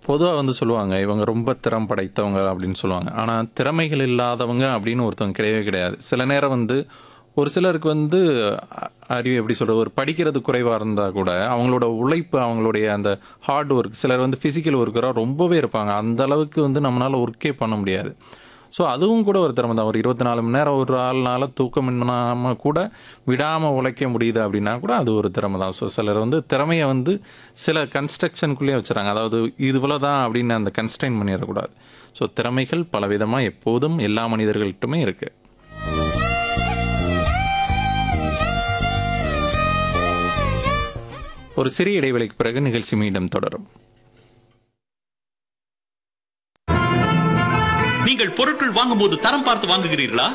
பொதுவாக வந்து சொல்லுவாங்க இவங்க ரொம்ப திறம் படைத்தவங்க அப்படின்னு சொல்லுவாங்க ஆனால் திறமைகள் இல்லாதவங்க அப்படின்னு ஒருத்தவங்க கிடையவே கிடையாது சில நேரம் வந்து ஒரு சிலருக்கு வந்து அ- அறிவு எப்படி சொல்கிறது ஒரு படிக்கிறது குறைவாக இருந்தால் கூட அவங்களோட உழைப்பு அவங்களுடைய அந்த ஹார்ட் ஒர்க் சிலர் வந்து ஃபிசிக்கல் ஒர்க்கராக ரொம்பவே இருப்பாங்க அந்த அளவுக்கு வந்து நம்மளால் ஒர்க்கே பண்ண முடியாது ஸோ அதுவும் கூட ஒரு திறமை தான் ஒரு இருபத்தி நாலு மணி நேரம் ஒரு ஆள்னால தூக்கம் இல்லாமல் கூட விடாமல் உழைக்க முடியுது அப்படின்னா கூட அது ஒரு திறமை தான் ஸோ சிலர் வந்து திறமையை வந்து சில கன்ஸ்ட்ரக்ஷனுக்குள்ளேயே வச்சுறாங்க அதாவது இதுபோல தான் அப்படின்னு அந்த கன்ஸ்டைன் பண்ணிடக்கூடாது ஸோ திறமைகள் பலவிதமாக எப்போதும் எல்லா மனிதர்கள்ட்டுமே இருக்குது ஒரு சிறிய இடைவெளிக்கு பிறகு நிகழ்ச்சி மீண்டும் தொடரும் நீங்கள் பொருட்கள் வாங்கும்போது தரம் பார்த்து வாங்குகிறீர்களா